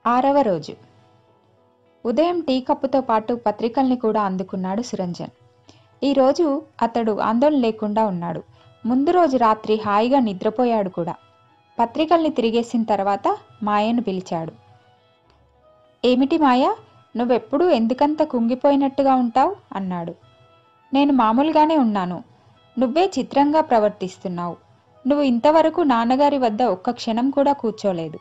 ఆరవ రోజు ఉదయం టీ కప్పుతో పాటు పత్రికల్ని కూడా అందుకున్నాడు సురంజన్ ఈరోజు అతడు ఆందోళన లేకుండా ఉన్నాడు ముందు రోజు రాత్రి హాయిగా నిద్రపోయాడు కూడా పత్రికల్ని తిరిగేసిన తర్వాత మాయను పిలిచాడు ఏమిటి మాయ నువ్వెప్పుడూ ఎందుకంత కుంగిపోయినట్టుగా ఉంటావు అన్నాడు నేను మామూలుగానే ఉన్నాను నువ్వే చిత్రంగా ప్రవర్తిస్తున్నావు నువ్వు ఇంతవరకు నాన్నగారి వద్ద ఒక్క క్షణం కూడా కూర్చోలేదు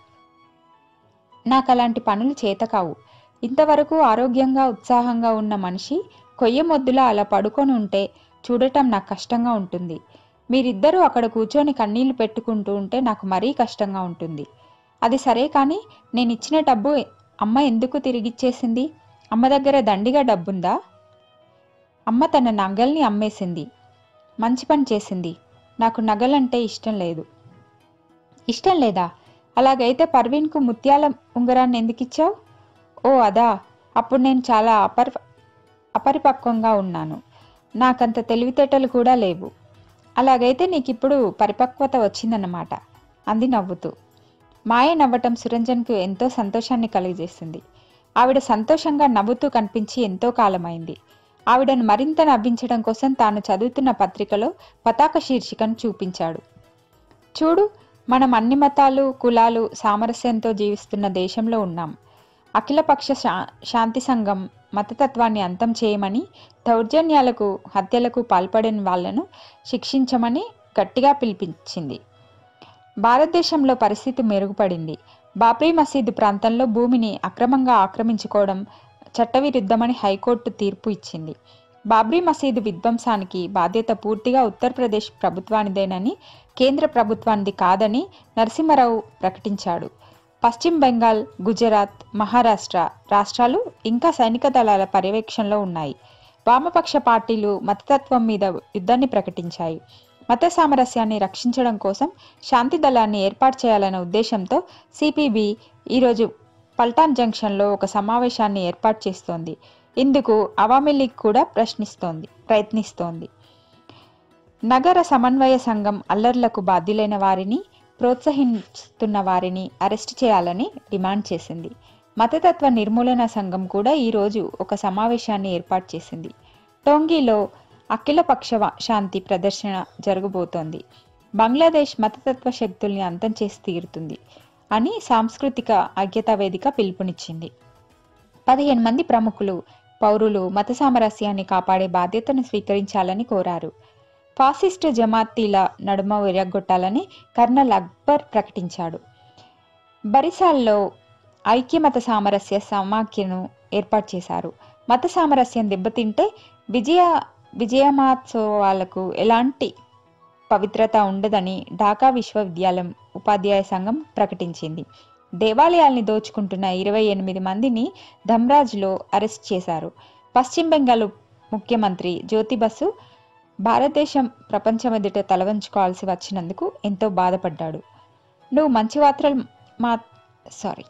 నాకు అలాంటి పనులు చేతకావు ఇంతవరకు ఆరోగ్యంగా ఉత్సాహంగా ఉన్న మనిషి కొయ్య మొద్దులా అలా పడుకొని ఉంటే చూడటం నాకు కష్టంగా ఉంటుంది మీరిద్దరూ అక్కడ కూర్చొని కన్నీళ్లు పెట్టుకుంటూ ఉంటే నాకు మరీ కష్టంగా ఉంటుంది అది సరే కానీ నేను ఇచ్చిన డబ్బు అమ్మ ఎందుకు తిరిగిచ్చేసింది అమ్మ దగ్గర దండిగా డబ్బుందా అమ్మ తన నగల్ని అమ్మేసింది మంచి పని చేసింది నాకు నగలంటే ఇష్టం లేదు ఇష్టం లేదా అలాగైతే పర్వీన్కు ముత్యాల ఉంగరాన్ని ఎందుకు ఇచ్చావు ఓ అదా అప్పుడు నేను చాలా అపరి అపరిపక్వంగా ఉన్నాను నాకంత తెలివితేటలు కూడా లేవు అలాగైతే నీకు ఇప్పుడు పరిపక్వత వచ్చిందన్నమాట అంది నవ్వుతూ మాయ నవ్వటం సురంజన్కు ఎంతో సంతోషాన్ని కలిగజేసింది ఆవిడ సంతోషంగా నవ్వుతూ కనిపించి ఎంతో కాలమైంది ఆవిడను మరింత నవ్వించడం కోసం తాను చదువుతున్న పత్రికలో పతాక శీర్షికను చూపించాడు చూడు మనం అన్ని మతాలు కులాలు సామరస్యంతో జీవిస్తున్న దేశంలో ఉన్నాం అఖిలపక్ష శా శాంతి సంఘం మతతత్వాన్ని అంతం చేయమని దౌర్జన్యాలకు హత్యలకు పాల్పడిన వాళ్లను శిక్షించమని గట్టిగా పిలిపించింది భారతదేశంలో పరిస్థితి మెరుగుపడింది బాబ్రీ మసీదు ప్రాంతంలో భూమిని అక్రమంగా ఆక్రమించుకోవడం చట్టవిరుద్ధమని హైకోర్టు తీర్పు ఇచ్చింది బాబ్రీ మసీదు విధ్వంసానికి బాధ్యత పూర్తిగా ఉత్తరప్రదేశ్ ప్రభుత్వానిదేనని కేంద్ర ప్రభుత్వానిది కాదని నరసింహరావు ప్రకటించాడు పశ్చిమ బెంగాల్ గుజరాత్ మహారాష్ట్ర రాష్ట్రాలు ఇంకా సైనిక దళాల పర్యవేక్షణలో ఉన్నాయి వామపక్ష పార్టీలు మతతత్వం మీద యుద్ధాన్ని ప్రకటించాయి మత సామరస్యాన్ని రక్షించడం కోసం శాంతి దళాన్ని ఏర్పాటు చేయాలనే ఉద్దేశంతో సిపిబి ఈరోజు పల్టాన్ జంక్షన్లో ఒక సమావేశాన్ని ఏర్పాటు చేస్తోంది ఇందుకు అవామీ లీగ్ కూడా ప్రశ్నిస్తోంది ప్రయత్నిస్తోంది నగర సమన్వయ సంఘం అల్లర్లకు బాధ్యులైన వారిని ప్రోత్సహిస్తున్న వారిని అరెస్ట్ చేయాలని డిమాండ్ చేసింది మతతత్వ నిర్మూలన సంఘం కూడా ఈరోజు ఒక సమావేశాన్ని ఏర్పాటు చేసింది టోంగీలో అఖిలపక్ష శాంతి ప్రదర్శన జరగబోతోంది బంగ్లాదేశ్ మతతత్వ శక్తుల్ని అంతం చేసి తీరుతుంది అని సాంస్కృతిక ఐక్యతా వేదిక పిలుపునిచ్చింది పదిహేను మంది ప్రముఖులు పౌరులు మత సామరస్యాన్ని కాపాడే బాధ్యతను స్వీకరించాలని కోరారు ఫాసిస్టు జమాతీల నడుమ విరగొట్టాలని కర్నల్ అక్బర్ ప్రకటించాడు బరిసాల్లో ఐక్యమత సామరస్య సమాఖ్యను ఏర్పాటు చేశారు మత సామరస్యం దెబ్బతింటే విజయ విజయమాత్సవాలకు ఎలాంటి పవిత్రత ఉండదని ఢాకా విశ్వవిద్యాలయం ఉపాధ్యాయ సంఘం ప్రకటించింది దేవాలయాల్ని దోచుకుంటున్న ఇరవై ఎనిమిది మందిని ధమ్రాజ్లో అరెస్ట్ చేశారు పశ్చిమ బెంగాల్ ముఖ్యమంత్రి జ్యోతి బసు భారతదేశం ప్రపంచమెదుట తలవంచుకోవాల్సి వచ్చినందుకు ఎంతో బాధపడ్డాడు నువ్వు మంచి వార్తలు మా సారీ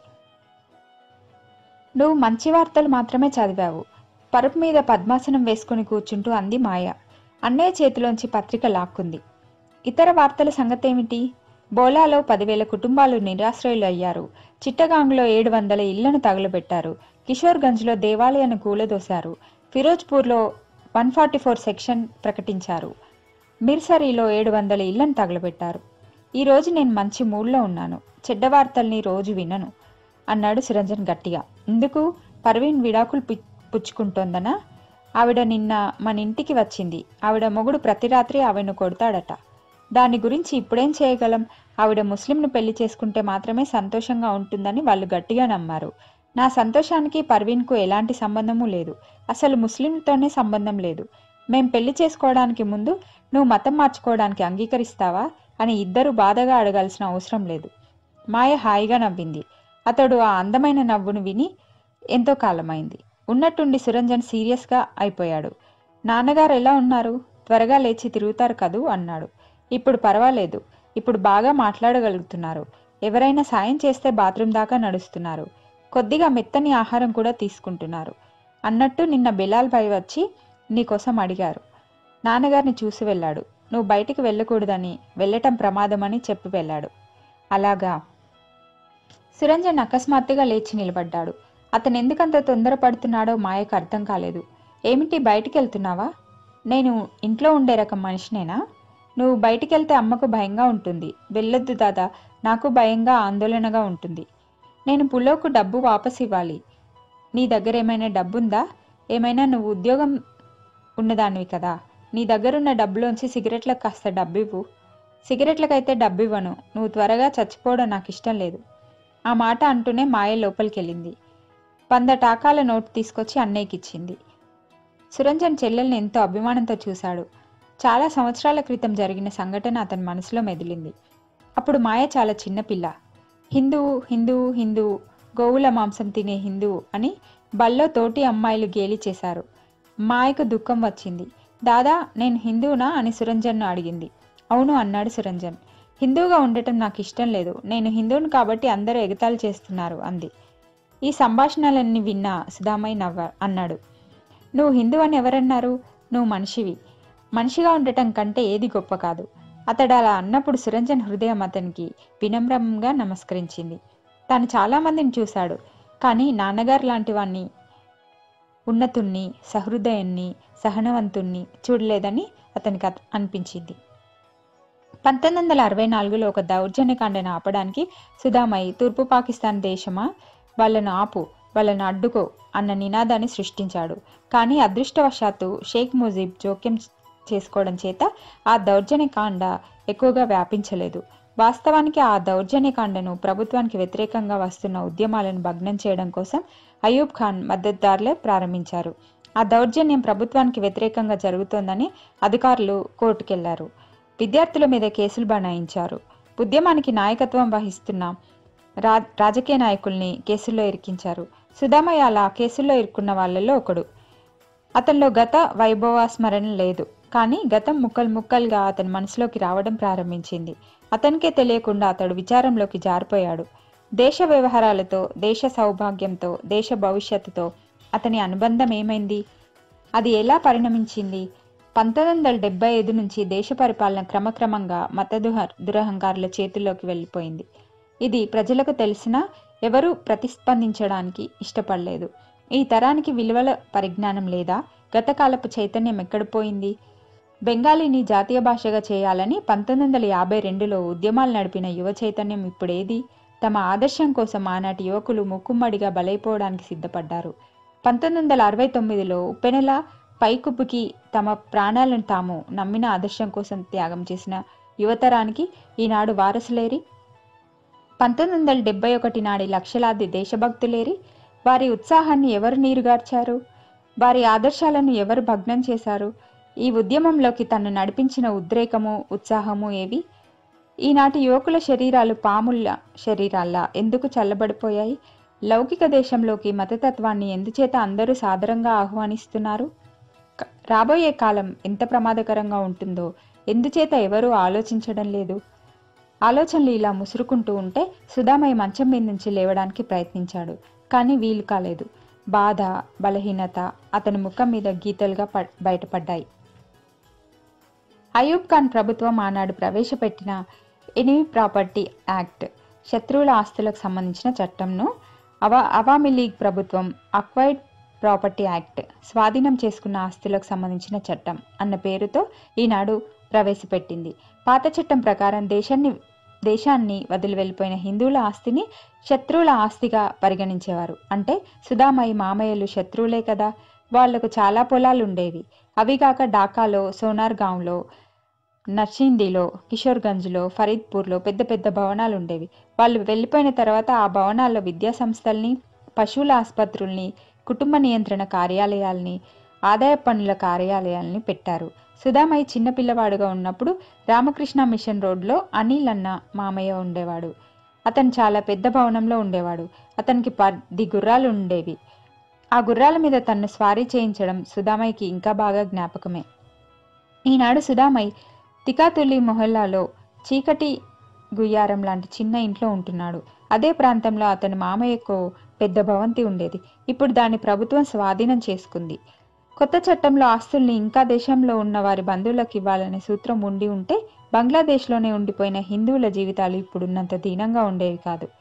నువ్వు మంచి వార్తలు మాత్రమే చదివావు పరుపు మీద పద్మాసనం వేసుకుని కూర్చుంటూ అంది మాయ అన్నయ్య చేతిలోంచి పత్రిక లాక్కుంది ఇతర వార్తల సంగతేమిటి బోలాలో పదివేల కుటుంబాలు నిరాశ్రయులు అయ్యారు చిట్టగాంగ్లో ఏడు వందల ఇళ్లను తగులబెట్టారు కిషోర్గంజ్లో దేవాలయాన్ని కూలదోశారు ఫిరోజ్పూర్లో వన్ ఫార్టీ ఫోర్ సెక్షన్ ప్రకటించారు మిర్సరీలో ఏడు వందల ఇళ్లను తగలబెట్టారు ఈరోజు నేను మంచి మూడ్లో ఉన్నాను చెడ్డ వార్తల్ని రోజు వినను అన్నాడు సురంజన్ గట్టిగా ఎందుకు పర్వీన్ విడాకులు పు- పుచ్చుకుంటోందనా ఆవిడ నిన్న మన ఇంటికి వచ్చింది ఆవిడ మొగుడు ప్రతి రాత్రి ఆవిడను కొడతాడట దాని గురించి ఇప్పుడేం చేయగలం ఆవిడ ముస్లింను పెళ్లి చేసుకుంటే మాత్రమే సంతోషంగా ఉంటుందని వాళ్ళు గట్టిగా నమ్మారు నా సంతోషానికి పర్వీన్కు ఎలాంటి సంబంధము లేదు అసలు ముస్లింలతోనే సంబంధం లేదు మేం పెళ్లి చేసుకోవడానికి ముందు నువ్వు మతం మార్చుకోవడానికి అంగీకరిస్తావా అని ఇద్దరు బాధగా అడగాల్సిన అవసరం లేదు మాయ హాయిగా నవ్వింది అతడు ఆ అందమైన నవ్వును విని ఎంతో కాలమైంది ఉన్నట్టుండి సురంజన్ సీరియస్గా అయిపోయాడు నాన్నగారు ఎలా ఉన్నారు త్వరగా లేచి తిరుగుతారు కదూ అన్నాడు ఇప్పుడు పర్వాలేదు ఇప్పుడు బాగా మాట్లాడగలుగుతున్నారు ఎవరైనా సాయం చేస్తే బాత్రూమ్ దాకా నడుస్తున్నారు కొద్దిగా మెత్తని ఆహారం కూడా తీసుకుంటున్నారు అన్నట్టు నిన్న బిలాల్ భాయ్ వచ్చి నీకోసం అడిగారు నాన్నగారిని చూసి వెళ్ళాడు నువ్వు బయటికి వెళ్ళకూడదని వెళ్ళటం ప్రమాదమని చెప్పి వెళ్ళాడు అలాగా సురంజన్ అకస్మాత్తుగా లేచి నిలబడ్డాడు అతను ఎందుకంత తొందరపడుతున్నాడో మాయకు అర్థం కాలేదు ఏమిటి బయటికి వెళ్తున్నావా నేను ఇంట్లో ఉండే రకం మనిషినేనా నువ్వు బయటికి వెళ్తే అమ్మకు భయంగా ఉంటుంది వెళ్ళొద్దు దాదా నాకు భయంగా ఆందోళనగా ఉంటుంది నేను పుల్లోకు డబ్బు వాపసు ఇవ్వాలి నీ దగ్గర ఏమైనా డబ్బుందా ఏమైనా నువ్వు ఉద్యోగం ఉన్నదానివి కదా నీ దగ్గరున్న డబ్బులోంచి సిగరెట్లకు కాస్త డబ్బు ఇవ్వు సిగరెట్లకైతే డబ్బు ఇవ్వను నువ్వు త్వరగా చచ్చిపోవడం నాకు ఇష్టం లేదు ఆ మాట అంటూనే మాయ లోపలికి వెళ్ళింది వంద టాకాల నోటు తీసుకొచ్చి అన్నయ్యకి ఇచ్చింది సురంజన్ చెల్లెల్ని ఎంతో అభిమానంతో చూశాడు చాలా సంవత్సరాల క్రితం జరిగిన సంఘటన అతని మనసులో మెదిలింది అప్పుడు మాయ చాలా చిన్నపిల్ల హిందువు హిందువు హిందువు గోవుల మాంసం తినే హిందువు అని బల్లో తోటి అమ్మాయిలు గేలి చేశారు మాయకు దుఃఖం వచ్చింది దాదా నేను హిందువునా అని సురంజన్ను అడిగింది అవును అన్నాడు సురంజన్ హిందువుగా ఉండటం నాకు ఇష్టం లేదు నేను హిందువుని కాబట్టి అందరూ ఎగతాళి చేస్తున్నారు అంది ఈ సంభాషణలన్నీ విన్నా సుధామయ్య నవ్వ అన్నాడు నువ్వు హిందూ అని ఎవరన్నారు నువ్వు మనిషివి మనిషిగా ఉండటం కంటే ఏది గొప్ప కాదు అతడు అలా అన్నప్పుడు సురంజన్ హృదయం అతనికి వినమ్రంగా నమస్కరించింది తాను చాలామందిని చూశాడు కానీ నాన్నగారు లాంటి వాణ్ణి ఉన్నతుణ్ణి సహృదయాన్ని సహనవంతుణ్ణి చూడలేదని అతనికి అత- అనిపించింది పంతొమ్మిది వందల అరవై నాలుగులో ఒక దౌర్జన్యకాండను ఆపడానికి సుధామయ్య తూర్పు పాకిస్తాన్ దేశమా వాళ్ళను ఆపు వాళ్ళను అడ్డుకో అన్న నినాదాన్ని సృష్టించాడు కానీ అదృష్టవశాత్తు షేక్ ముజీబ్ జోక్యం చేసుకోవడం చేత ఆ దౌర్జన్యకాండ ఎక్కువగా వ్యాపించలేదు వాస్తవానికి ఆ దౌర్జన్యకాండను ప్రభుత్వానికి వ్యతిరేకంగా వస్తున్న ఉద్యమాలను భగ్నం చేయడం కోసం అయూబ్ ఖాన్ మద్దతుదారులే ప్రారంభించారు ఆ దౌర్జన్యం ప్రభుత్వానికి వ్యతిరేకంగా జరుగుతోందని అధికారులు కోర్టుకెళ్లారు విద్యార్థుల మీద కేసులు బనాయించారు ఉద్యమానికి నాయకత్వం వహిస్తున్న రా రాజకీయ నాయకుల్ని కేసుల్లో ఇరికించారు సుధామయ్య అలా కేసుల్లో ఇరుక్కున్న వాళ్ళల్లో ఒకడు అతనిలో గత వైభవ స్మరణ లేదు కానీ గతం ముక్కలు ముక్కలుగా అతని మనసులోకి రావడం ప్రారంభించింది అతనికే తెలియకుండా అతడు విచారంలోకి జారిపోయాడు దేశ వ్యవహారాలతో దేశ సౌభాగ్యంతో దేశ భవిష్యత్తుతో అతని అనుబంధం ఏమైంది అది ఎలా పరిణమించింది పంతొమ్మిది వందల డెబ్బై ఐదు నుంచి దేశ పరిపాలన క్రమక్రమంగా మత దుహ దురహంకారుల చేతుల్లోకి వెళ్ళిపోయింది ఇది ప్రజలకు తెలిసినా ఎవరూ ప్రతిస్పందించడానికి ఇష్టపడలేదు ఈ తరానికి విలువల పరిజ్ఞానం లేదా గతకాలపు చైతన్యం ఎక్కడ పోయింది బెంగాలీని జాతీయ భాషగా చేయాలని పంతొమ్మిది వందల యాభై రెండులో ఉద్యమాలు నడిపిన యువ చైతన్యం ఇప్పుడేది తమ ఆదర్శం కోసం ఆనాటి యువకులు ముక్కుమ్మడిగా బలైపోవడానికి సిద్ధపడ్డారు పంతొమ్మిది వందల అరవై తొమ్మిదిలో ఉప్పెనెల పైకుప్పుకి తమ ప్రాణాలను తాము నమ్మిన ఆదర్శం కోసం త్యాగం చేసిన యువతరానికి ఈనాడు వారసులేరి పంతొమ్మిది వందల డెబ్బై ఒకటి నాటి లక్షలాది దేశభక్తులేరి వారి ఉత్సాహాన్ని ఎవరు నీరుగార్చారు వారి ఆదర్శాలను ఎవరు భగ్నం చేశారు ఈ ఉద్యమంలోకి తను నడిపించిన ఉద్రేకము ఉత్సాహము ఏవి ఈనాటి యువకుల శరీరాలు పాముల శరీరాల్లా ఎందుకు చల్లబడిపోయాయి లౌకిక దేశంలోకి మతతత్వాన్ని ఎందుచేత అందరూ సాదరంగా ఆహ్వానిస్తున్నారు క- రాబోయే కాలం ఎంత ప్రమాదకరంగా ఉంటుందో ఎందుచేత ఎవరూ ఆలోచించడం లేదు ఆలోచనలు ఇలా ముసురుకుంటూ ఉంటే సుధామయ్య మంచం మీద నుంచి లేవడానికి ప్రయత్నించాడు కానీ వీలు కాలేదు బాధ బలహీనత అతని ముఖం మీద గీతలుగా ప- బయటపడ్డాయి అయూబ్ ఖాన్ ప్రభుత్వం ఆనాడు ప్రవేశపెట్టిన ఎనిమి ప్రాపర్టీ యాక్ట్ శత్రువుల ఆస్తులకు సంబంధించిన చట్టంను అవా అవామీ లీగ్ ప్రభుత్వం అక్వైర్డ్ ప్రాపర్టీ యాక్ట్ స్వాధీనం చేసుకున్న ఆస్తులకు సంబంధించిన చట్టం అన్న పేరుతో ఈనాడు ప్రవేశపెట్టింది పాత చట్టం ప్రకారం దేశాన్ని దేశాన్ని వదిలి వెళ్ళిపోయిన హిందువుల ఆస్తిని శత్రువుల ఆస్తిగా పరిగణించేవారు అంటే సుధామయ్య మామయ్యలు శత్రువులే కదా వాళ్లకు చాలా పొలాలు ఉండేవి అవిగాక ఢాకాలో సోనార్గాంలో నర్సిందిలో కిషోర్గంజ్లో ఫరీద్పూర్లో పెద్ద పెద్ద భవనాలు ఉండేవి వాళ్ళు వెళ్ళిపోయిన తర్వాత ఆ భవనాల్లో విద్యా సంస్థల్ని పశువుల ఆసుపత్రుల్ని కుటుంబ నియంత్రణ కార్యాలయాల్ని ఆదాయ పన్నుల కార్యాలయాల్ని పెట్టారు సుధామయ్య చిన్న పిల్లవాడుగా ఉన్నప్పుడు రామకృష్ణ మిషన్ రోడ్లో అనిల్ అన్న మామయ్య ఉండేవాడు అతను చాలా పెద్ద భవనంలో ఉండేవాడు అతనికి పది గుర్రాలు ఉండేవి ఆ గుర్రాల మీద తన్ను స్వారీ చేయించడం సుధామయ్యకి ఇంకా బాగా జ్ఞాపకమే ఈనాడు సుధామయ్ తికాతులి మొహల్లాలో చీకటి గుయ్యారం లాంటి చిన్న ఇంట్లో ఉంటున్నాడు అదే ప్రాంతంలో అతని మామయ్యకు పెద్ద భవంతి ఉండేది ఇప్పుడు దాన్ని ప్రభుత్వం స్వాధీనం చేసుకుంది కొత్త చట్టంలో ఆస్తుల్ని ఇంకా దేశంలో ఉన్న వారి బంధువులకు ఇవ్వాలనే సూత్రం ఉండి ఉంటే బంగ్లాదేశ్లోనే ఉండిపోయిన హిందువుల జీవితాలు ఇప్పుడున్నంత దీనంగా ఉండేవి కాదు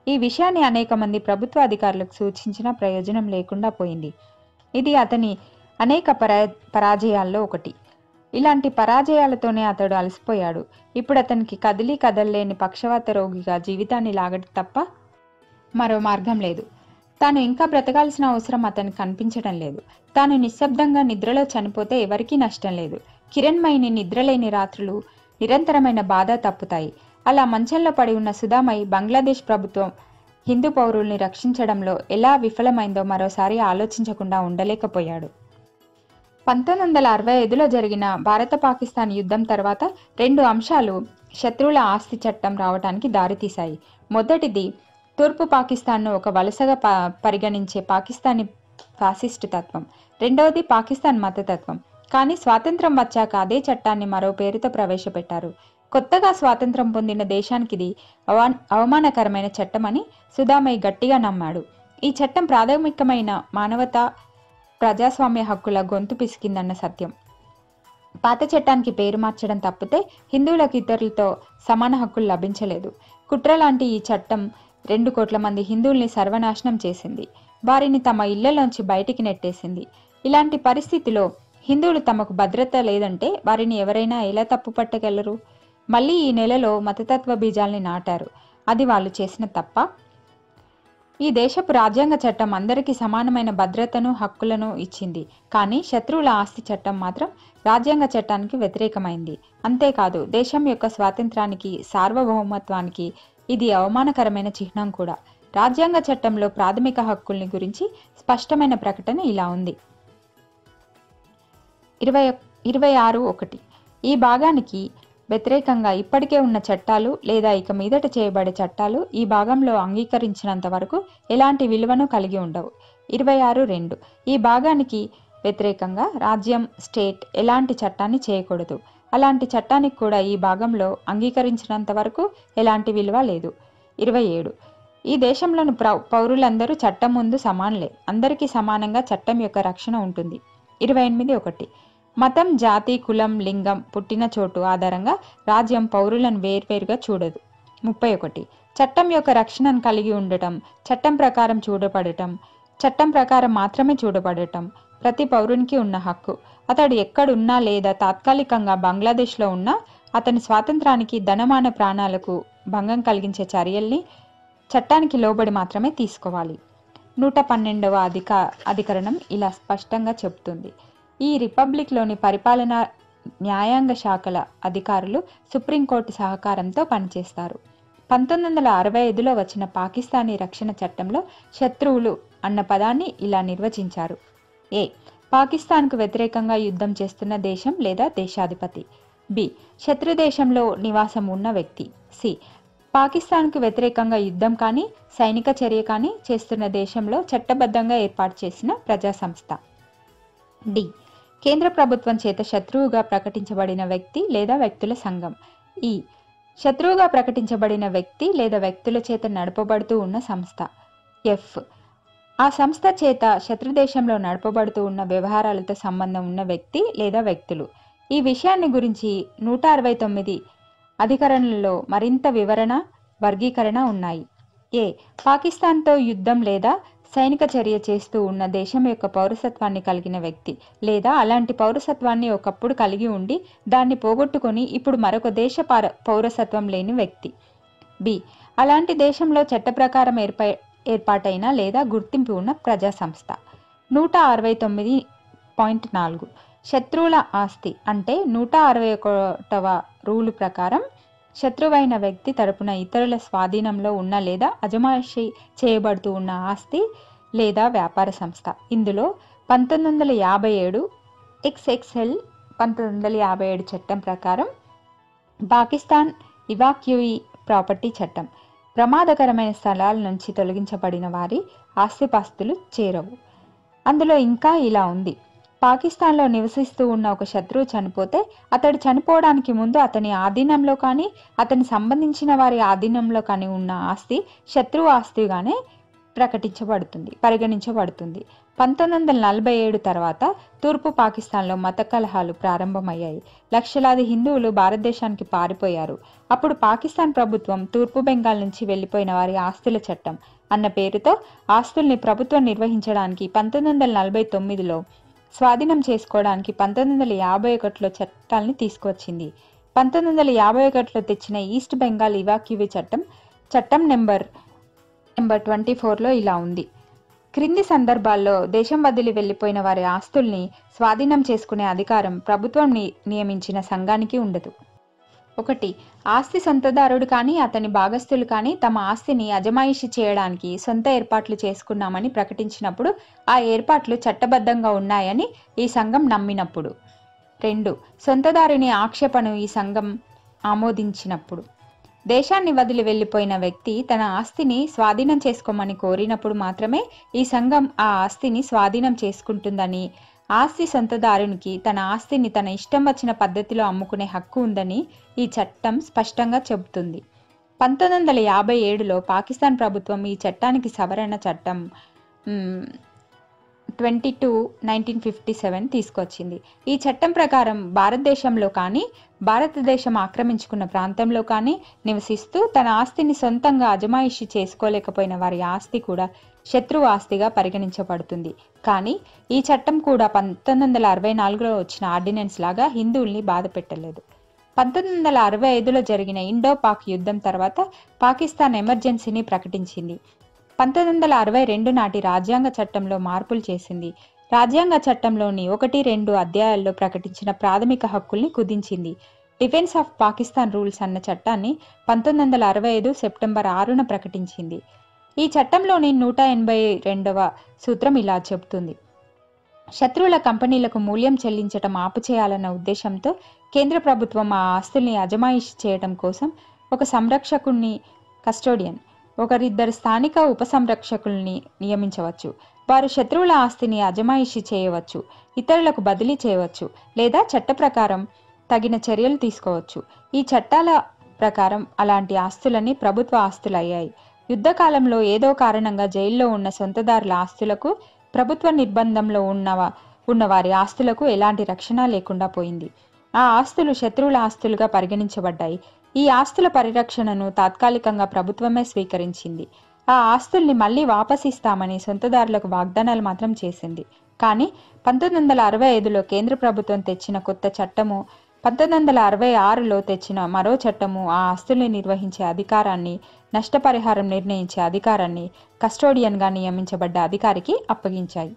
ఈ విషయాన్ని అనేక మంది ప్రభుత్వ అధికారులకు సూచించిన ప్రయోజనం లేకుండా పోయింది ఇది అతని అనేక పరా పరాజయాల్లో ఒకటి ఇలాంటి పరాజయాలతోనే అతడు అలసిపోయాడు ఇప్పుడు అతనికి కదిలి కదలలేని పక్షవాత రోగిగా జీవితాన్ని లాగడం తప్ప మరో మార్గం లేదు తాను ఇంకా బ్రతకాల్సిన అవసరం అతనికి కనిపించడం లేదు తాను నిశ్శబ్దంగా నిద్రలో చనిపోతే ఎవరికీ నష్టం లేదు కిరణ్మయిని నిద్రలేని రాత్రులు నిరంతరమైన బాధ తప్పుతాయి అలా మంచంలో పడి ఉన్న సుధామయి బంగ్లాదేశ్ ప్రభుత్వం హిందూ పౌరుల్ని రక్షించడంలో ఎలా విఫలమైందో మరోసారి ఆలోచించకుండా ఉండలేకపోయాడు పంతొమ్మిది వందల అరవై ఐదులో జరిగిన భారత పాకిస్తాన్ యుద్ధం తర్వాత రెండు అంశాలు శత్రువుల ఆస్తి చట్టం రావడానికి దారితీశాయి మొదటిది తూర్పు పాకిస్తాన్ను ఒక వలసగా ప పరిగణించే పాకిస్తానీ ఫాసిస్టు తత్వం రెండవది పాకిస్తాన్ మతతత్వం కానీ స్వాతంత్రం వచ్చాక అదే చట్టాన్ని మరో పేరుతో ప్రవేశపెట్టారు కొత్తగా స్వాతంత్రం పొందిన దేశానికి ఇది అవా అవమానకరమైన చట్టమని సుధామయ్య గట్టిగా నమ్మాడు ఈ చట్టం ప్రాథమికమైన మానవతా ప్రజాస్వామ్య హక్కుల గొంతు పిసికిందన్న సత్యం పాత చట్టానికి పేరు మార్చడం తప్పితే హిందువులకు ఇతరులతో సమాన హక్కులు లభించలేదు కుట్ర లాంటి ఈ చట్టం రెండు కోట్ల మంది హిందువుల్ని సర్వనాశనం చేసింది వారిని తమ ఇళ్లలోంచి బయటికి నెట్టేసింది ఇలాంటి పరిస్థితిలో హిందువులు తమకు భద్రత లేదంటే వారిని ఎవరైనా ఎలా తప్పు పట్టగలరు మళ్ళీ ఈ నెలలో మతతత్వ బీజాల్ని నాటారు అది వాళ్ళు చేసిన తప్ప ఈ దేశపు రాజ్యాంగ చట్టం అందరికీ సమానమైన భద్రతను హక్కులను ఇచ్చింది కానీ శత్రువుల ఆస్తి చట్టం మాత్రం రాజ్యాంగ చట్టానికి వ్యతిరేకమైంది అంతేకాదు దేశం యొక్క స్వాతంత్రానికి సార్వభౌమత్వానికి ఇది అవమానకరమైన చిహ్నం కూడా రాజ్యాంగ చట్టంలో ప్రాథమిక హక్కుల్ని గురించి స్పష్టమైన ప్రకటన ఇలా ఉంది ఇరవై ఇరవై ఆరు ఒకటి ఈ భాగానికి వ్యతిరేకంగా ఇప్పటికే ఉన్న చట్టాలు లేదా ఇక మీదట చేయబడే చట్టాలు ఈ భాగంలో అంగీకరించినంత వరకు ఎలాంటి విలువను కలిగి ఉండవు ఇరవై ఆరు రెండు ఈ భాగానికి వ్యతిరేకంగా రాజ్యం స్టేట్ ఎలాంటి చట్టాన్ని చేయకూడదు అలాంటి చట్టానికి కూడా ఈ భాగంలో అంగీకరించినంత వరకు ఎలాంటి విలువ లేదు ఇరవై ఏడు ఈ దేశంలోని ప్రౌ పౌరులందరూ చట్టం ముందు సమానులే అందరికీ సమానంగా చట్టం యొక్క రక్షణ ఉంటుంది ఇరవై ఎనిమిది ఒకటి మతం జాతి కులం లింగం పుట్టిన చోటు ఆధారంగా రాజ్యం పౌరులను వేర్వేరుగా చూడదు ముప్పై ఒకటి చట్టం యొక్క రక్షణను కలిగి ఉండటం చట్టం ప్రకారం చూడబడటం చట్టం ప్రకారం మాత్రమే చూడబడటం ప్రతి పౌరునికి ఉన్న హక్కు అతడు ఎక్కడున్నా లేదా తాత్కాలికంగా బంగ్లాదేశ్లో ఉన్నా అతని స్వాతంత్రానికి ధనమాన ప్రాణాలకు భంగం కలిగించే చర్యల్ని చట్టానికి లోబడి మాత్రమే తీసుకోవాలి నూట పన్నెండవ అధిక అధికరణం ఇలా స్పష్టంగా చెబుతుంది ఈ రిపబ్లిక్లోని పరిపాలనా న్యాయాంగ శాఖల అధికారులు సుప్రీంకోర్టు సహకారంతో పనిచేస్తారు పంతొమ్మిది వందల అరవై ఐదులో వచ్చిన పాకిస్తానీ రక్షణ చట్టంలో శత్రువులు అన్న పదాన్ని ఇలా నిర్వచించారు ఏ పాకిస్తాన్కు వ్యతిరేకంగా యుద్ధం చేస్తున్న దేశం లేదా దేశాధిపతి బి శత్రు దేశంలో నివాసం ఉన్న వ్యక్తి సి పాకిస్తాన్కు వ్యతిరేకంగా యుద్ధం కానీ సైనిక చర్య కానీ చేస్తున్న దేశంలో చట్టబద్ధంగా ఏర్పాటు చేసిన ప్రజా సంస్థ డి కేంద్ర ప్రభుత్వం చేత శత్రువుగా ప్రకటించబడిన వ్యక్తి లేదా వ్యక్తుల సంఘం ఈ శత్రువుగా ప్రకటించబడిన వ్యక్తి లేదా వ్యక్తుల చేత నడపబడుతూ ఉన్న సంస్థ ఎఫ్ ఆ సంస్థ చేత శత్రుదేశంలో నడపబడుతూ ఉన్న వ్యవహారాలతో సంబంధం ఉన్న వ్యక్తి లేదా వ్యక్తులు ఈ విషయాన్ని గురించి నూట అరవై తొమ్మిది అధికరణలలో మరింత వివరణ వర్గీకరణ ఉన్నాయి ఏ పాకిస్తాన్తో యుద్ధం లేదా సైనిక చర్య చేస్తూ ఉన్న దేశం యొక్క పౌరసత్వాన్ని కలిగిన వ్యక్తి లేదా అలాంటి పౌరసత్వాన్ని ఒకప్పుడు కలిగి ఉండి దాన్ని పోగొట్టుకొని ఇప్పుడు మరొక దేశ పార పౌరసత్వం లేని వ్యక్తి బి అలాంటి దేశంలో చట్ట ప్రకారం ఏర్పా ఏర్పాటైన లేదా గుర్తింపు ఉన్న ప్రజా సంస్థ నూట అరవై తొమ్మిది పాయింట్ నాలుగు శత్రువుల ఆస్తి అంటే నూట అరవై ఒకటవ రూలు ప్రకారం శత్రువైన వ్యక్తి తరపున ఇతరుల స్వాధీనంలో ఉన్న లేదా అజమాయిషీ చేయబడుతూ ఉన్న ఆస్తి లేదా వ్యాపార సంస్థ ఇందులో పంతొమ్మిది వందల యాభై ఏడు ఎక్స్ఎక్స్ఎల్ పంతొమ్మిది వందల యాభై ఏడు చట్టం ప్రకారం పాకిస్తాన్ ఇవాక్యూయి ప్రాపర్టీ చట్టం ప్రమాదకరమైన స్థలాల నుంచి తొలగించబడిన వారి ఆస్తిపాస్తులు చేరవు అందులో ఇంకా ఇలా ఉంది పాకిస్తాన్లో నివసిస్తూ ఉన్న ఒక శత్రువు చనిపోతే అతడు చనిపోవడానికి ముందు అతని ఆధీనంలో కానీ అతని సంబంధించిన వారి ఆధీనంలో కానీ ఉన్న ఆస్తి శత్రువు ఆస్తిగానే ప్రకటించబడుతుంది పరిగణించబడుతుంది పంతొమ్మిది వందల నలభై ఏడు తర్వాత తూర్పు పాకిస్తాన్లో మత కలహాలు ప్రారంభమయ్యాయి లక్షలాది హిందువులు భారతదేశానికి పారిపోయారు అప్పుడు పాకిస్తాన్ ప్రభుత్వం తూర్పు బెంగాల్ నుంచి వెళ్లిపోయిన వారి ఆస్తుల చట్టం అన్న పేరుతో ఆస్తుల్ని ప్రభుత్వం నిర్వహించడానికి పంతొమ్మిది వందల నలభై తొమ్మిదిలో స్వాధీనం చేసుకోవడానికి పంతొమ్మిది వందల యాభై ఒకటిలో చట్టాల్ని తీసుకువచ్చింది పంతొమ్మిది వందల యాభై ఒకటిలో తెచ్చిన ఈస్ట్ బెంగాల్ ఇవాక్యువి చట్టం చట్టం నెంబర్ నెంబర్ ట్వంటీ ఫోర్లో ఇలా ఉంది క్రింది సందర్భాల్లో దేశం వదిలి వెళ్లిపోయిన వారి ఆస్తుల్ని స్వాధీనం చేసుకునే అధికారం ప్రభుత్వం ని- నియమించిన సంఘానికి ఉండదు ఒకటి ఆస్తి సొంతదారుడు కానీ అతని భాగస్థులు కానీ తమ ఆస్తిని అజమాయిషి చేయడానికి సొంత ఏర్పాట్లు చేసుకున్నామని ప్రకటించినప్పుడు ఆ ఏర్పాట్లు చట్టబద్ధంగా ఉన్నాయని ఈ సంఘం నమ్మినప్పుడు రెండు సొంతదారుని ఆక్షేపణను ఈ సంఘం ఆమోదించినప్పుడు దేశాన్ని వదిలి వెళ్లిపోయిన వ్యక్తి తన ఆస్తిని స్వాధీనం చేసుకోమని కోరినప్పుడు మాత్రమే ఈ సంఘం ఆ ఆస్తిని స్వాధీనం చేసుకుంటుందని ఆస్తి సొంతదారునికి తన ఆస్తిని తన ఇష్టం వచ్చిన పద్ధతిలో అమ్ముకునే హక్కు ఉందని ఈ చట్టం స్పష్టంగా చెబుతుంది పంతొమ్మిది వందల యాభై ఏడులో పాకిస్తాన్ ప్రభుత్వం ఈ చట్టానికి సవరణ చట్టం twenty two nineteen fifty seven తీసుకొచ్చింది ఈ చట్టం ప్రకారం భారతదేశంలో కానీ భారతదేశం ఆక్రమించుకున్న ప్రాంతంలో కానీ నివసిస్తూ తన ఆస్తిని సొంతంగా అజమాయిషి చేసుకోలేకపోయిన వారి ఆస్తి కూడా శత్రువు ఆస్తిగా పరిగణించబడుతుంది కానీ ఈ చట్టం కూడా పంతొమ్మిది వందల అరవై నాలుగులో వచ్చిన ఆర్డినెన్స్ లాగా హిందువుల్ని బాధ పెట్టలేదు పంతొమ్మిది వందల అరవై ఐదులో జరిగిన ఇండో పాక్ యుద్ధం తర్వాత పాకిస్తాన్ ఎమర్జెన్సీని ప్రకటించింది పంతొమ్మిది వందల అరవై రెండు నాటి రాజ్యాంగ చట్టంలో మార్పులు చేసింది రాజ్యాంగ చట్టంలోని ఒకటి రెండు అధ్యాయాల్లో ప్రకటించిన ప్రాథమిక హక్కుల్ని కుదించింది డిఫెన్స్ ఆఫ్ పాకిస్తాన్ రూల్స్ అన్న చట్టాన్ని పంతొమ్మిది వందల అరవై ఐదు సెప్టెంబర్ ఆరున ప్రకటించింది ఈ చట్టంలోని నూట ఎనభై రెండవ సూత్రం ఇలా చెబుతుంది శత్రువుల కంపెనీలకు మూల్యం చెల్లించటం ఆపుచేయాలన్న ఉద్దేశంతో కేంద్ర ప్రభుత్వం ఆ ఆస్తుల్ని అజమాయిషి చేయడం కోసం ఒక సంరక్షకుణ్ణి కస్టోడియన్ ఒకరిద్దరు స్థానిక ఉప సంరక్షకుల్ని నియమించవచ్చు వారు శత్రువుల ఆస్తిని అజమాయిషి చేయవచ్చు ఇతరులకు బదిలీ చేయవచ్చు లేదా చట్ట ప్రకారం తగిన చర్యలు తీసుకోవచ్చు ఈ చట్టాల ప్రకారం అలాంటి ఆస్తులన్నీ ప్రభుత్వ ఆస్తులయ్యాయి యుద్ధకాలంలో ఏదో కారణంగా జైల్లో ఉన్న సొంతదారుల ఆస్తులకు ప్రభుత్వ నిర్బంధంలో ఉన్నవ ఉన్న వారి ఆస్తులకు ఎలాంటి రక్షణ లేకుండా పోయింది ఆ ఆస్తులు శత్రువుల ఆస్తులుగా పరిగణించబడ్డాయి ఈ ఆస్తుల పరిరక్షణను తాత్కాలికంగా ప్రభుత్వమే స్వీకరించింది ఆ ఆస్తుల్ని మళ్ళీ వాపసిస్తామని సొంతదారులకు వాగ్దానాలు మాత్రం చేసింది కానీ పంతొమ్మిది వందల అరవై ఐదులో కేంద్ర ప్రభుత్వం తెచ్చిన కొత్త చట్టము పంతొమ్మిది వందల అరవై ఆరులో తెచ్చిన మరో చట్టము ఆ ఆస్తుల్ని నిర్వహించే అధికారాన్ని నష్టపరిహారం నిర్ణయించే అధికారాన్ని కస్టోడియన్గా నియమించబడ్డ అధికారికి అప్పగించాయి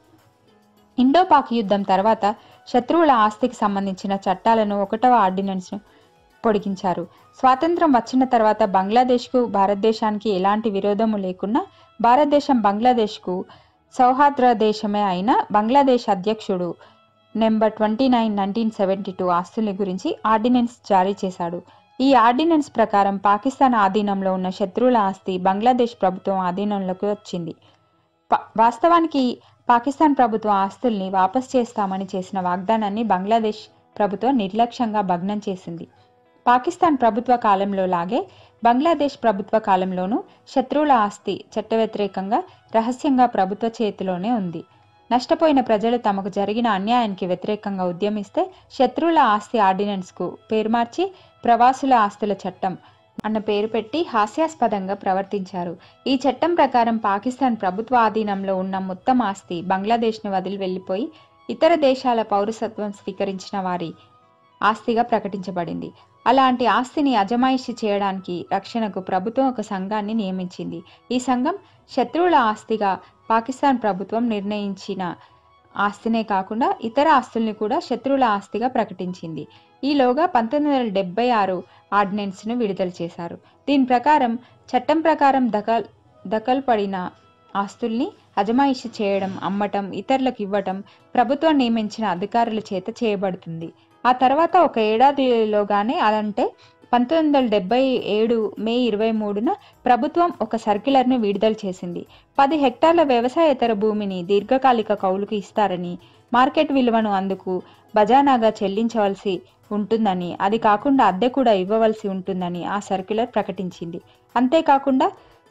ఇండో పాక్ యుద్ధం తర్వాత శత్రువుల ఆస్తికి సంబంధించిన చట్టాలను ఒకటవ ఆర్డినెన్స్ను పొడిగించారు స్వాతంత్రం వచ్చిన తర్వాత బంగ్లాదేశ్కు భారతదేశానికి ఎలాంటి విరోధము లేకున్నా భారతదేశం బంగ్లాదేశ్కు సౌహార్ద్ర దేశమే అయిన బంగ్లాదేశ్ అధ్యక్షుడు number twenty nine nineteen seventy two ఆస్తుల గురించి ఆర్డినెన్స్ జారీ చేశాడు ఈ ఆర్డినెన్స్ ప్రకారం పాకిస్తాన్ ఆధీనంలో ఉన్న శత్రువుల ఆస్తి బంగ్లాదేశ్ ప్రభుత్వం ఆధీనంలోకి వచ్చింది ప- వాస్తవానికి పాకిస్తాన్ ప్రభుత్వం ఆస్తుల్ని వాపస్ చేస్తామని చేసిన వాగ్దానాన్ని బంగ్లాదేశ్ ప్రభుత్వం నిర్లక్ష్యంగా భగ్నం చేసింది పాకిస్తాన్ ప్రభుత్వ కాలంలో లాగే బంగ్లాదేశ్ ప్రభుత్వ కాలంలోనూ శత్రువుల ఆస్తి చట్ట వ్యతిరేకంగా రహస్యంగా ప్రభుత్వ చేతిలోనే ఉంది నష్టపోయిన ప్రజలు తమకు జరిగిన అన్యాయానికి వ్యతిరేకంగా ఉద్యమిస్తే శత్రువుల ఆస్తి ఆర్డినెన్స్కు పేరు మార్చి ప్రవాసుల ఆస్తుల చట్టం అన్న పేరు పెట్టి హాస్యాస్పదంగా ప్రవర్తించారు ఈ చట్టం ప్రకారం పాకిస్తాన్ ప్రభుత్వ ఆధీనంలో ఉన్న మొత్తం ఆస్తి బంగ్లాదేశ్ను వదిలి వెళ్ళిపోయి ఇతర దేశాల పౌరసత్వం స్వీకరించిన వారి ఆస్తిగా ప్రకటించబడింది అలాంటి ఆస్తిని అజమాయిషి చేయడానికి రక్షణకు ప్రభుత్వం ఒక సంఘాన్ని నియమించింది ఈ సంఘం శత్రువుల ఆస్తిగా పాకిస్తాన్ ప్రభుత్వం నిర్ణయించిన ఆస్తినే కాకుండా ఇతర ఆస్తుల్ని కూడా శత్రువుల ఆస్తిగా ప్రకటించింది ఈలోగా పంతొమ్మిది వందల డెబ్బై ఆరు ఆర్డినెన్స్ను విడుదల చేశారు దీని ప్రకారం చట్టం ప్రకారం దఖల్ దఖల్ పడిన ఆస్తుల్ని అజమాయిషి చేయడం అమ్మటం ఇతరులకు ఇవ్వటం ప్రభుత్వం నియమించిన అధికారుల చేత చేయబడుతుంది ఆ తర్వాత ఒక ఏడాదిలోగానే అదంటే పంతొమ్మిది వందల డెబ్బై ఏడు మే ఇరవై మూడున ప్రభుత్వం ఒక సర్క్యులర్ను విడుదల చేసింది పది హెక్టార్ల వ్యవసాయేతర భూమిని దీర్ఘకాలిక కౌలుకు ఇస్తారని మార్కెట్ విలువను అందుకు బజానాగా చెల్లించవలసి ఉంటుందని అది కాకుండా అద్దె కూడా ఇవ్వవలసి ఉంటుందని ఆ సర్క్యులర్ ప్రకటించింది అంతేకాకుండా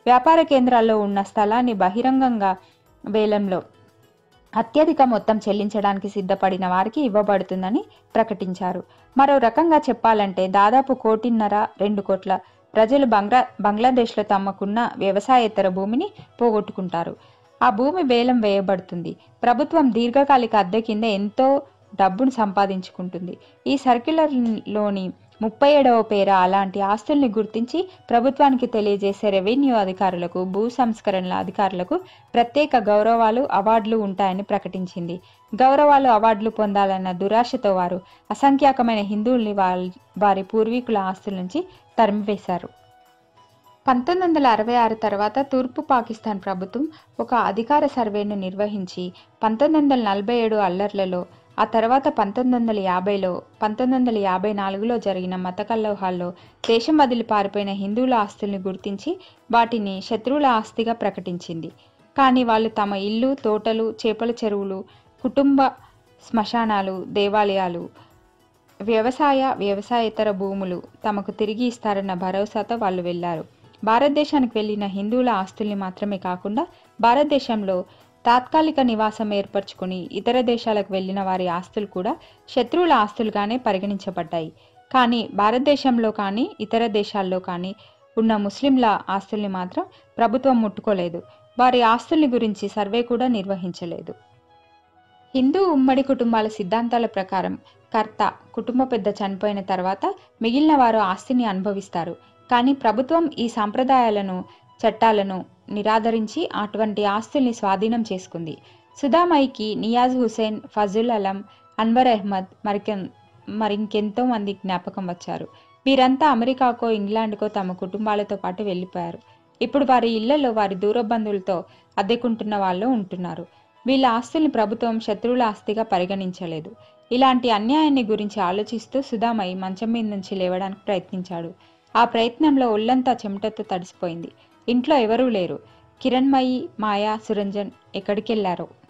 వ్యాపార కేంద్రాల్లో ఉన్న స్థలాన్ని బహిరంగంగా వేలంలో అత్యధిక మొత్తం చెల్లించడానికి సిద్ధపడిన వారికి ఇవ్వబడుతుందని ప్రకటించారు మరో రకంగా చెప్పాలంటే దాదాపు కోటిన్నర రెండు కోట్ల ప్రజలు బంగ్లా బంగ్లాదేశ్లో తమకున్న వ్యవసాయేతర భూమిని పోగొట్టుకుంటారు ఆ భూమి వేలం వేయబడుతుంది ప్రభుత్వం దీర్ఘకాలిక అద్దె కింద ఎంతో డబ్బును సంపాదించుకుంటుంది ఈ సర్క్యులర్లోని ముప్పై ఏడవ పేర అలాంటి ఆస్తుల్ని గుర్తించి ప్రభుత్వానికి తెలియజేసే రెవెన్యూ అధికారులకు భూ సంస్కరణల అధికారులకు ప్రత్యేక గౌరవాలు అవార్డులు ఉంటాయని ప్రకటించింది గౌరవాలు అవార్డులు పొందాలన్న దురాశతో వారు అసంఖ్యాకమైన హిందువుల్ని వారి వారి పూర్వీకుల ఆస్తుల నుంచి తరిమివేశారు పంతొమ్మిది వందల అరవై ఆరు తర్వాత తూర్పు పాకిస్తాన్ ప్రభుత్వం ఒక అధికార సర్వేను నిర్వహించి పంతొమ్మిది వందల నలభై ఏడు అల్లర్లలో ఆ తర్వాత పంతొమ్మిది వందల యాభైలో పంతొమ్మిది వందల యాభై నాలుగులో జరిగిన మత కల్లహాల్లో దేశం వదిలి పారిపోయిన హిందువుల ఆస్తుల్ని గుర్తించి వాటిని శత్రువుల ఆస్తిగా ప్రకటించింది కానీ వాళ్ళు తమ ఇల్లు తోటలు చేపల చెరువులు కుటుంబ శ్మశానాలు దేవాలయాలు వ్యవసాయ వ్యవసాయేతర భూములు తమకు తిరిగి ఇస్తారన్న భరోసాతో వాళ్ళు వెళ్లారు భారతదేశానికి వెళ్లిన హిందువుల ఆస్తుల్ని మాత్రమే కాకుండా భారతదేశంలో తాత్కాలిక నివాసం ఏర్పరచుకుని ఇతర దేశాలకు వెళ్లిన వారి ఆస్తులు కూడా శత్రువుల ఆస్తులుగానే పరిగణించబడ్డాయి కానీ భారతదేశంలో కానీ ఇతర దేశాల్లో కానీ ఉన్న ముస్లింల ఆస్తుల్ని మాత్రం ప్రభుత్వం ముట్టుకోలేదు వారి ఆస్తుల్ని గురించి సర్వే కూడా నిర్వహించలేదు హిందూ ఉమ్మడి కుటుంబాల సిద్ధాంతాల ప్రకారం కర్త కుటుంబ పెద్ద చనిపోయిన తర్వాత మిగిలిన వారు ఆస్తిని అనుభవిస్తారు కానీ ప్రభుత్వం ఈ సాంప్రదాయాలను చట్టాలను నిరాదరించి అటువంటి ఆస్తుల్ని స్వాధీనం చేసుకుంది సుధామైకి నియాజ్ హుసేన్ ఫజుల్ అలం అన్వర్ అహ్మద్ మరికెం మరింకెంతో మంది జ్ఞాపకం వచ్చారు వీరంతా అమెరికాకో ఇంగ్లాండ్కో తమ కుటుంబాలతో పాటు వెళ్ళిపోయారు ఇప్పుడు వారి ఇళ్లలో వారి దూర బంధువులతో అద్దెకుంటున్న వాళ్ళు ఉంటున్నారు వీళ్ళ ఆస్తుల్ని ప్రభుత్వం శత్రువుల ఆస్తిగా పరిగణించలేదు ఇలాంటి అన్యాయాన్ని గురించి ఆలోచిస్తూ సుధామయ్య మంచం మీద నుంచి లేవడానికి ప్రయత్నించాడు ఆ ప్రయత్నంలో ఒళ్ళంతా చెమటతో తడిసిపోయింది ఇంట్లో ఎవరూ లేరు కిరణ్మయి మాయా సురంజన్ ఎక్కడికెళ్లారో